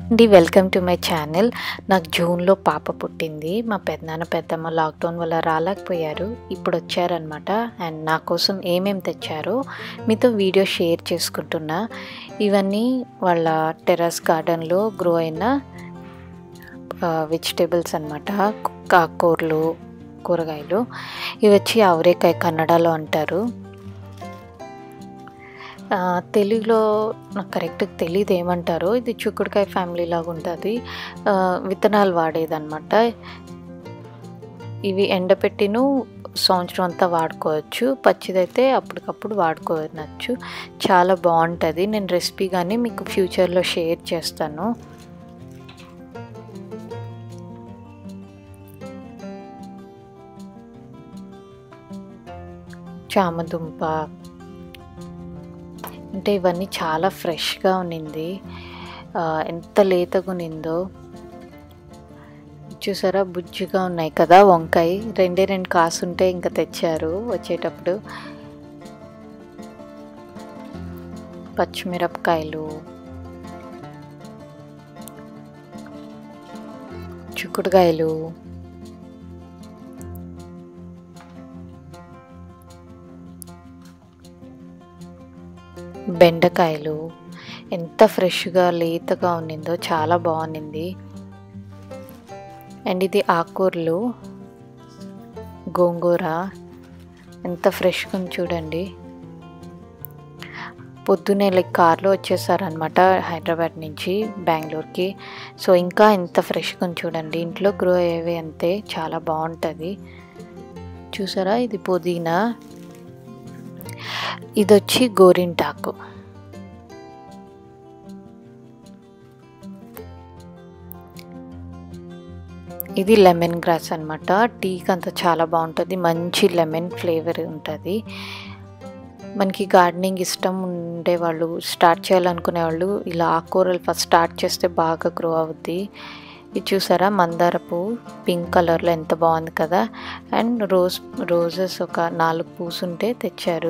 అండి welcome to my channel నాకు జూన్లో పాప పుట్టింది మా పెద్దనాన్న పెద్దమ్మ లాక్డౌన్ వల్ల రాలేకపోయారు ఇప్పుడు వచ్చారనమాట అండ్ నా కోసం ఏమేమి తెచ్చారో మీతో వీడియో షేర్ చేసుకుంటున్నా ఇవన్నీ వాళ్ళ టెర్రస్ గార్డెన్లో గ్రో అయిన వెజిటేబుల్స్ అనమాట కాకూరలు కూరగాయలు ఇవి వచ్చి అవరేకాయ కన్నడలో అంటారు ఆ, తెలుగులో నాకు కరెక్ట్గా తెలియదు ఏమంటారో ఇది చిక్కుడుకాయ ఫ్యామిలీ లాగా ఉంటుంది ఆ, విత్తనాలు వాడేదన్నమాట ఇవి ఎండపెట్టిను సంవత్సరం అంతా వాడుకోవచ్చు పచ్చిదైతే అప్పటికప్పుడు వాడుకోవచ్చు చాలా బాగుంటుంది నేను రెసిపీ కానీ మీకు ఫ్యూచర్లో షేర్ చేస్తాను చామదుంప అంటే ఇవన్నీ చాలా ఫ్రెష్గా ఉన్నింది ఆ, ఎంత లేతగా ఉన్నిందో చూసారా బుజ్జిగా ఉన్నాయి కదా వంకాయ రెండే రెండు కాసుంటే ఇంకా తెచ్చారు వచ్చేటప్పుడు పచ్చిమిరపకాయలు చిక్కుడుకాయలు బెండకాయలు ఎంత ఫ్రెష్గా లేతగా ఉన్నిందో చాలా బాగుంది అండ్ ఇది ఆకూరలు గోంగూర ఎంత ఫ్రెష్గా ఉంది చూడండి పొద్దునే లైక్ కార్లో వచ్చేసారనమాట హైదరాబాద్ నుంచి బెంగళూరుకి సో ఇంకా ఎంత ఫ్రెష్గా ఉంది చూడండి ఇంట్లో గ్రో అయ్యేవి అంతే చాలా బాగుంటుంది చూసారా ఇది పుదీనా ఇది వచ్చి గోరింటాకు ఇది లెమన్ గ్రాస్ అనమాట టీకి అంతా చాలా బాగుంటుంది మంచి లెమన్ ఫ్లేవర్ ఉంటుంది మనకి గార్డెనింగ్ ఇష్టం ఉండే వాళ్ళు స్టార్ట్ చేయాలనుకునే వాళ్ళు ఇలా ఆకుకూరలు ఫస్ట్ స్టార్ట్ చేస్తే బాగా గ్రో అవుద్ది ఇది చూసారా మందార పువ్వు పింక్ కలర్లో ఎంత బాగుంది కదా అండ్ రోజ్ రోజెస్ ఒక నాలుగు పూసుంటే తెచ్చారు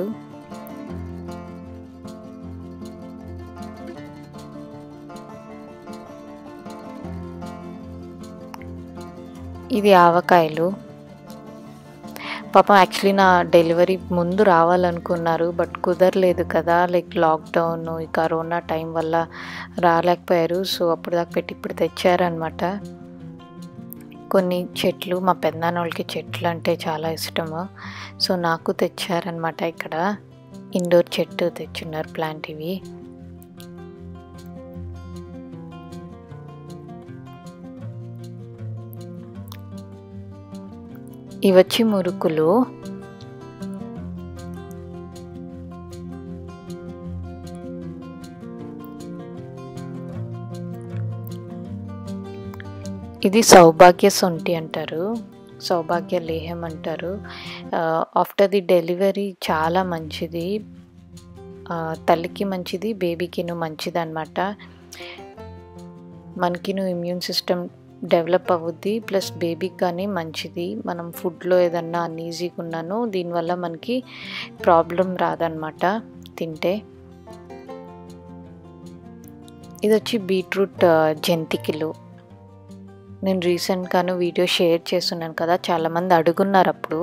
ఇది ఆవకాయలు పాపం యాక్చువల్లీ నా డెలివరీ ముందు రావాలనుకున్నారు బట్ కుదరలేదు కదా లైక్ లాక్డౌన్ ఈ కరోనా టైం వల్ల రాలేకపోయారు సో అప్పుడు దాకా పెట్టి ఇప్పుడు తెచ్చారనమాట కొన్ని చెట్లు మా పెద్దనాన్న వాళ్ళకి చెట్లు అంటే చాలా ఇష్టము సో నాకు తెచ్చారనమాట ఇక్కడ ఇండోర్ చెట్టు తెచ్చున్నారు ప్లాంట్ ఇవి ఇవి వచ్చి మురుకులు ఇది సౌభాగ్య సొంటి అంటారు సౌభాగ్య లేహం అంటారు ఆఫ్టర్ ది డెలివరీ చాలా మంచిది ఆ, తల్లికి మంచిది బేబీకిను మంచిది అనమాట మనకిను ఇమ్యూన్ సిస్టమ్ డెవలప్ అవుద్ది ప్లస్ బేబీకి కానీ మంచిది మనం ఫుడ్లో ఏదన్నా అన్ఈజీగా ఉన్నాను దీనివల్ల మనకి ప్రాబ్లం రాదనమాట తింటే ఇది వచ్చి బీట్రూట్ ఆ, జంతికలు నేను రీసెంట్గాను వీడియో షేర్ చేస్తున్నాను కదా చాలామంది అడుగున్నారు అప్పుడు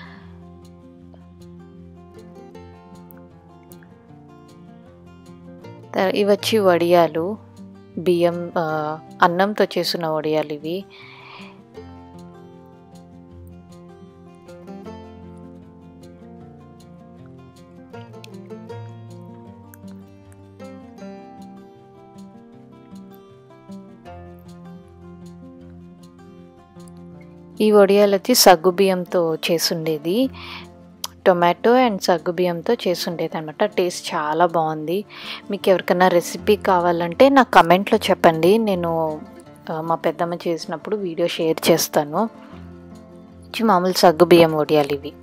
త- ఇవి వచ్చి వడియాలు బియ్యం ఆ, అన్నంతో చేసిన వడియాలు ఇవి ఈ వడియాలు వచ్చి సగ్గు బియ్యంతో చేసుండేది టొమాటో అండ్ సగ్గు బియ్యంతో చేసుండేది అనమాట టేస్ట్ చాలా బాగుంది మీకు ఎవరికైనా రెసిపీ కావాలంటే నాకు కమెంట్లో చెప్పండి నేను ఆ, మా పెద్దమ్మ చేసినప్పుడు వీడియో షేర్ చేస్తాను వచ్చి మామూలు సగ్గు బియ్యం వడియాలు ఇవి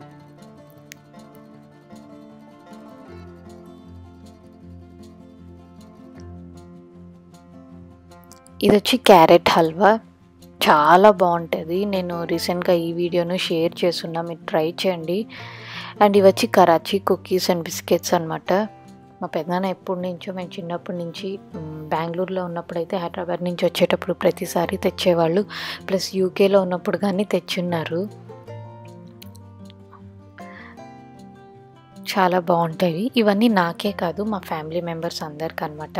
ఇది వచ్చి క్యారెట్ హల్వా చాలా బాగుంటుంది నేను రీసెంట్గా ఈ వీడియోను షేర్ చేస్తున్నా మీరు ట్రై చేయండి అండ్ ఇవి వచ్చి కరాచీ కుకీస్ అండ్ బిస్కెట్స్ అనమాట మా పెద్దనాన్న ఎప్పటి నుంచో మేము చిన్నప్పటి నుంచి మ్, బెంగళూరులో ఉన్నప్పుడైతే హైదరాబాద్ నుంచి వచ్చేటప్పుడు ప్రతిసారి తెచ్చేవాళ్ళు ప్లస్ యూకేలో ఉన్నప్పుడు కానీ తెచ్చున్నారు చాలా బాగుంటాయి ఇవన్నీ నాకే కాదు మా ఫ్యామిలీ మెంబర్స్ అందరికి అనమాట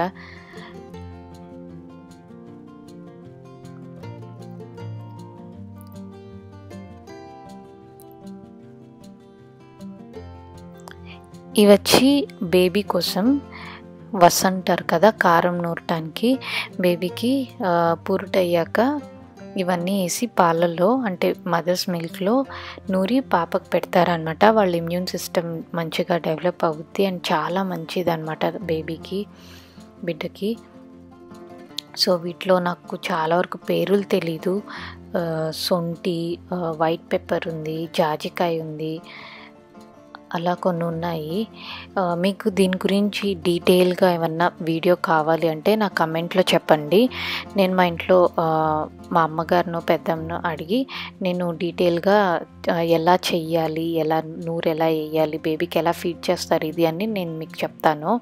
ఇవి వచ్చి బేబీ కోసం వస్ అంటారు కదా కారం నూరటానికి బేబీకి ఆ, పురుటయ్యాక ఇవన్నీ వేసి పాలల్లో అంటే మదర్స్ మిల్క్లో నూరి పాపకు పెడతారనమాట వాళ్ళ ఇమ్యూన్ సిస్టమ్ మంచిగా డెవలప్ అవుద్ది అండ్ చాలా మంచిది అనమాట బేబీకి బిడ్డకి సో వీటిలో నాకు చాలా వరకు పేర్లు తెలీదు ఆ, సొంటి ఆ, వైట్ పెప్పర్ ఉంది జాజికాయ ఉంది అలా కొన్ని ఉన్నాయి ఆ, మీకు దీని గురించి డీటెయిల్గా ఏమన్నా వీడియో కావాలి అంటే నా కమెంట్లో చెప్పండి నేను మా ఇంట్లో ఆ, మా అమ్మగారినో పెద్దమ్మను అడిగి నేను డీటెయిల్గా ఆ, ఎలా చెయ్యాలి ఎలా నూరు ఎలా వేయాలి బేబీకి ఎలా ఫీడ్ చేస్తారు ఇది అని నేను మీకు చెప్తాను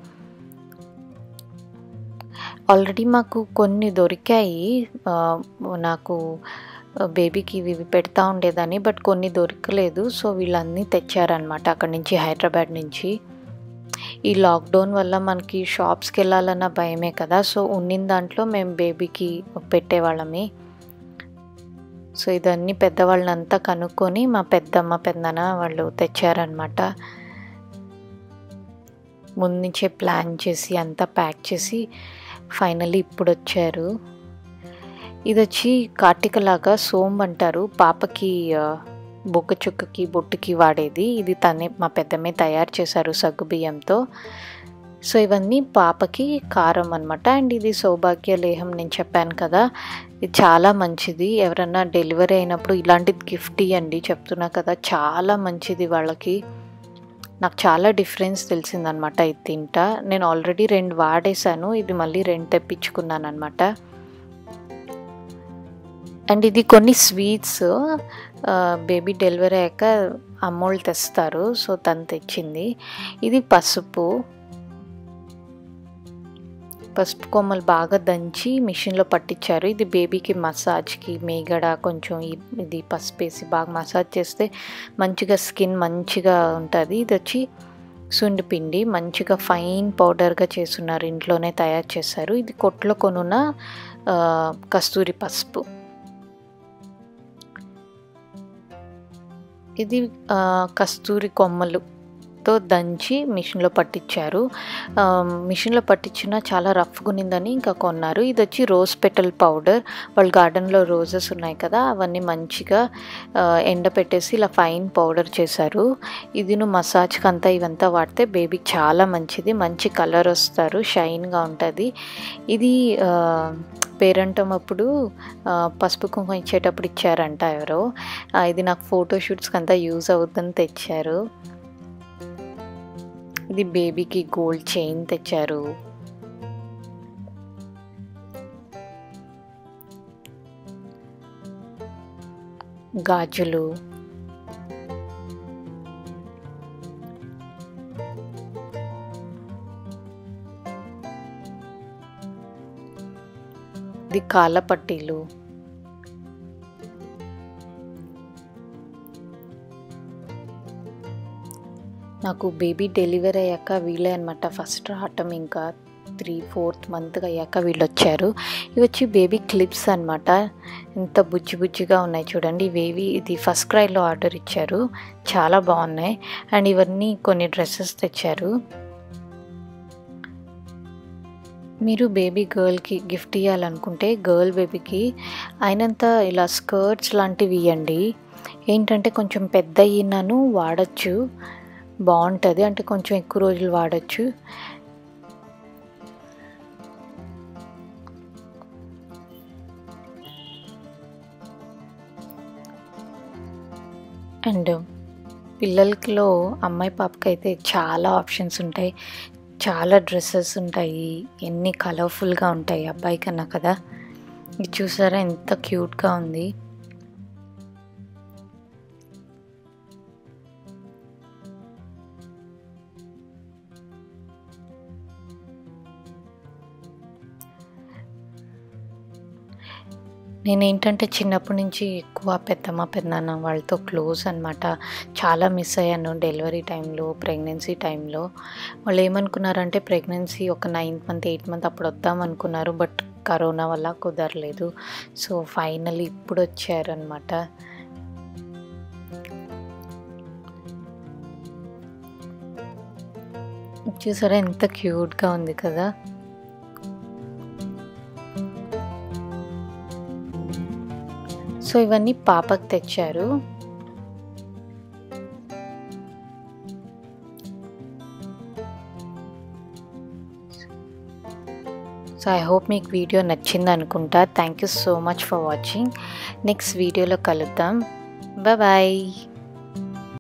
ఆల్రెడీ మాకు కొన్ని దొరికాయి ఆ, నాకు బేబీకి ఇవి ఇవి పెడతా ఉండేదని బట్ కొన్ని దొరకలేదు సో వీళ్ళన్నీ తెచ్చారనమాట అక్కడి నుంచి హైదరాబాద్ నుంచి ఈ లాక్డౌన్ వల్ల మనకి షాప్స్కి వెళ్ళాలన్న భయమే కదా సో ఉన్నిన దాంట్లో మేము బేబీకి పెట్టేవాళ్ళమే సో ఇదన్నీ పెద్దవాళ్ళనంతా కనుక్కొని మా పెద్దమ్మ పెద్దన వాళ్ళు తెచ్చారనమాట ముందు నుంచే ప్లాన్ చేసి అంతా ప్యాక్ చేసి ఫైనల్లీ ఇప్పుడు వచ్చారు ఇది వచ్చి కాటికలాగా సోమ్ అంటారు పాపకి ఆ, బొగ్గ చుక్కకి బొట్టుకి వాడేది ఇది తనే మా పెద్దమ్మే తయారు చేశారు సగ్గు బియ్యంతో సో ఇవన్నీ పాపకి కారం అనమాట అండ్ ఇది సౌభాగ్య లేహం నేను చెప్పాను కదా ఇది చాలా మంచిది ఎవరన్నా డెలివరీ అయినప్పుడు ఇలాంటిది గిఫ్ట్ ఇవ్వండి చెప్తున్నా కదా చాలా మంచిది వాళ్ళకి నాకు చాలా డిఫరెన్స్ తెలిసిందనమాట ఇది తింటా నేను ఆల్రెడీ రెండు వాడేశాను ఇది మళ్ళీ రెండు తెప్పించుకున్నాను అనమాట అండ్ ఇది కొన్ని స్వీట్స్ బేబీ డెలివరీ అయ్యాక అమ్మోళ్ళు తెస్తారు సో తను తెచ్చింది ఇది పసుపు పసుపు కొమ్మలు బాగా దంచి మిషన్లో పట్టించారు ఇది బేబీకి మసాజ్కి మేగడ కొంచెం ఈ- ఇది పసుపు వేసి బాగా మసాజ్ చేస్తే మంచిగా స్కిన్ మంచిగా ఉంటుంది ఇది వచ్చి సుండిపిండి మంచిగా ఫైన్ పౌడర్గా చేస్తున్నారు ఇంట్లోనే తయారు చేశారు ఇది కొట్లో కొనున్న ఆ, కస్తూరి పసుపు ఇది ఆ, కస్తూరి కొమ్మలుతో దంచి మిషన్లో పట్టించారు ఆ, మిషన్లో పట్టించిన చాలా రఫ్గా ఉన్నిందని ఇంకా కొన్నారు ఇది వచ్చి రోజ్ పెటల్ పౌడర్ వాళ్ళ గార్డెన్లో రోజెస్ ఉన్నాయి కదా అవన్నీ మంచిగా ఆ, ఎండపెట్టేసి ఇలా ఫైన్ పౌడర్ చేశారు ఇది నువ్వు మసాజ్కి అంతా ఇవంతా వాడితే బేబీకి చాలా మంచిది మంచి కలర్ వస్తారు షైన్గా ఉంటుంది ఇది ఆ, పేరంటం అప్పుడు ఆ, పసుపు కుంకుమ ఇచ్చేటప్పుడు ఇచ్చారంట ఎవరో ఆ, ఇది నాకు ఫోటోషూట్స్కి అంతా యూజ్ అవుతుందని తెచ్చారు ఇది బేబీకి గోల్డ్ చైన్ తెచ్చారు గాజులు ఇది కాళ్ళ పట్టీలు నాకు బేబీ డెలివరీ అయ్యాక వీళ్ళే అనమాట ఫస్ట్ రావటం ఇంకా త్రీ ఫోర్త్ మంత్ అయ్యాక వీళ్ళు వచ్చారు ఇవి వచ్చి బేబీ క్లిప్స్ అనమాట ఎంత బుజ్జి బుజ్జిగా ఉన్నాయి చూడండి ఇవేవి ఇది ఫస్ట్ క్రైలో ఆర్డర్ ఇచ్చారు చాలా బాగున్నాయి అండ్ ఇవన్నీ కొన్ని డ్రెస్సెస్ తెచ్చారు మీరు బేబీ గర్ల్కి గిఫ్ట్ ఇవ్వాలనుకుంటే గర్ల్ బేబీకి అయినంత ఇలా స్కర్ట్స్ లాంటివి ఇవ్వండి ఏంటంటే కొంచెం పెద్ద అయినాను వాడచ్చు బాగుంటుంది అంటే కొంచెం ఎక్కువ రోజులు వాడచ్చు అండ్ పిల్లలకిలో అమ్మాయి పాపకైతే చాలా ఆప్షన్స్ ఉంటాయి చాలా డ్రెస్సెస్ ఉంటాయి ఎన్ని కలర్ఫుల్గా ఉంటాయి అబ్బాయి కన్నా కదా ఇది చూసారా ఎంత క్యూట్గా ఉంది నేనేంటంటే చిన్నప్పటి నుంచి ఎక్కువ పెద్దమ్మ పెద్దనాన్న వాళ్ళతో క్లోజ్ అనమాట చాలా మిస్ అయ్యాను డెలివరీ టైంలో ప్రెగ్నెన్సీ టైంలో వాళ్ళు ఏమనుకున్నారంటే ప్రెగ్నెన్సీ ఒక నైన్త్ మంత్ ఎయిత్ మంత్ అప్పుడు వద్దాం అనుకున్నారు బట్ కరోనా వల్ల కుదరలేదు సో ఫైనల్ ఇప్పుడు వచ్చారనమాట చూసారా ఎంత క్యూట్గా ఉంది కదా సో ఇవన్నీ పాపకు తెచ్చారు సో ఐ హోప్ మీకు వీడియో నచ్చింది అనుకుంటా thank you so much for watching next వీడియోలో కలుద్దాం బాయ్